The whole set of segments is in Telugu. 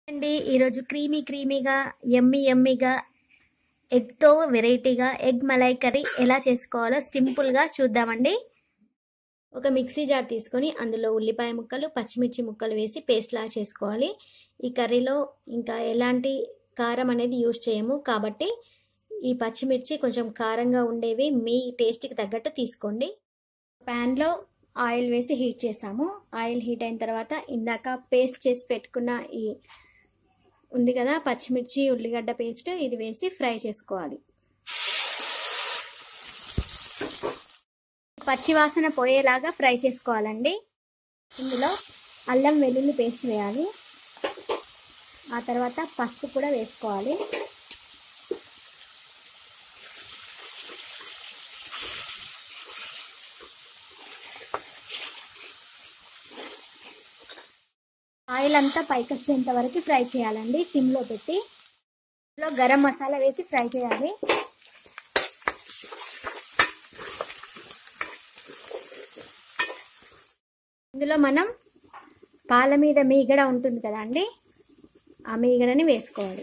అండి ఈరోజు క్రీమీ క్రీమీగా ఎమ్మి ఎమ్మిగా ఎగ్తో వెరైటీగా ఎగ్ మలై కర్రీ ఎలా చేసుకోవాలో సింపుల్గా చూద్దామండి ఒక మిక్సీ జార్ తీసుకొని అందులో ఉల్లిపాయ ముక్కలు పచ్చిమిర్చి ముక్కలు వేసి పేస్ట్ లా చేసుకోవాలి ఈ కర్రీలో ఇంకా ఎలాంటి కారం అనేది యూజ్ చేయము కాబట్టి ఈ పచ్చిమిర్చి కొంచెం కారంగా ఉండేవి మీ టేస్ట్కి తగ్గట్టు తీసుకోండి ప్యాన్లో ఆయిల్ వేసి హీట్ చేసాము ఆయిల్ హీట్ అయిన తర్వాత ఇందాక పేస్ట్ చేసి పెట్టుకున్న ఈ ఉంది కదా పచ్చిమిర్చి ఉల్లిగడ్డ పేస్ట్ ఇది వేసి ఫ్రై చేసుకోవాలి పచ్చి వాసన పోయేలాగా ఫ్రై చేసుకోవాలండి ఇందులో అల్లం వెల్లుల్లి పేస్ట్ వేయాలి ఆ తర్వాత పసుపు కూడా వేసుకోవాలి ఆయిల్ అంతా పైకి వచ్చేంత వరకు ఫ్రై చేయాలండి సిమ్లో పెట్టి ఇందులో గరం మసాలా వేసి ఫ్రై చేయాలి ఇందులో మనం పాల మీద మీగడ ఉంటుంది కదా అండి ఆ మీగడని వేసుకోవాలి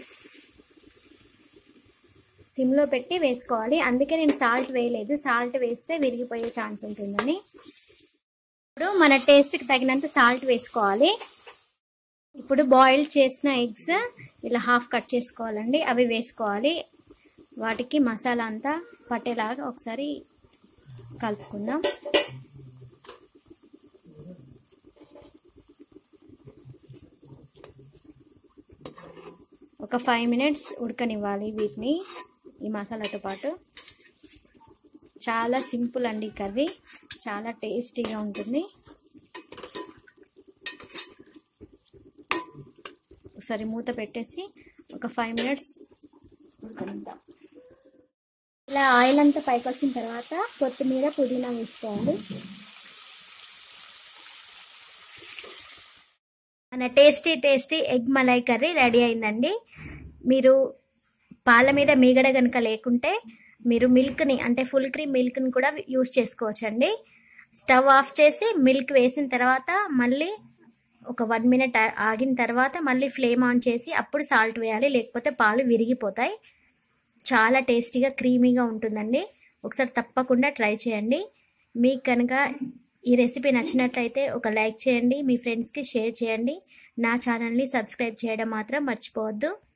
సిమ్లో పెట్టి వేసుకోవాలి అందుకే నేను సాల్ట్ వేయలేదు సాల్ట్ వేస్తే విరిగిపోయే ఛాన్స్ ఉంటుందని ఇప్పుడు మన టేస్ట్కి తగినంత సాల్ట్ వేసుకోవాలి ఇప్పుడు బాయిల్ చేసిన ఎగ్స్ ఇలా హాఫ్ కట్ చేసుకోవాలండి అవి వేసుకోవాలి వాటికి మసాలా అంతా పట్టేలాగా ఒకసారి కలుపుకుందాం ఒక ఫైవ్ మినిట్స్ ఉడకనివ్వాలి వీటిని ఈ మసాలాతో పాటు చాలా సింపుల్ అండి కర్రీ చాలా టేస్టీగా ఉంటుంది ఒకసారి మూత పెట్టేసి ఒక ఫైవ్ మినిట్స్ ఉడకనిద్దాం ఇలా ఆయిల్ అంతా పైకి వచ్చిన తర్వాత కొత్తిమీర పుదీనా వేసుకోవాలి మన tasty tasty egg malai curry ready అయిందండి మీరు పాల మీద మీగడ కనుక లేకుంటే మీరు మిల్క్ని అంటే ఫుల్ క్రీమ్ మిల్క్ని కూడా యూస్ చేసుకోవచ్చండి స్టవ్ ఆఫ్ చేసి మిల్క్ వేసిన తర్వాత మళ్ళీ ఒక వన్ మినిట్ ఆగిన తర్వాత మళ్ళీ ఫ్లేమ్ ఆన్ చేసి అప్పుడు సాల్ట్ వేయాలి లేకపోతే పాలు విరిగిపోతాయి చాలా టేస్టీగా క్రీమీగా ఉంటుందండి ఒకసారి తప్పకుండా ట్రై చేయండి మీకు కనుక ఈ రెసిపీ నచ్చినట్లయితే ఒక లైక్ చేయండి మీ ఫ్రెండ్స్కి షేర్ చేయండి నా ఛానల్ని సబ్స్క్రైబ్ చేయడం మాత్రం మర్చిపోవద్దు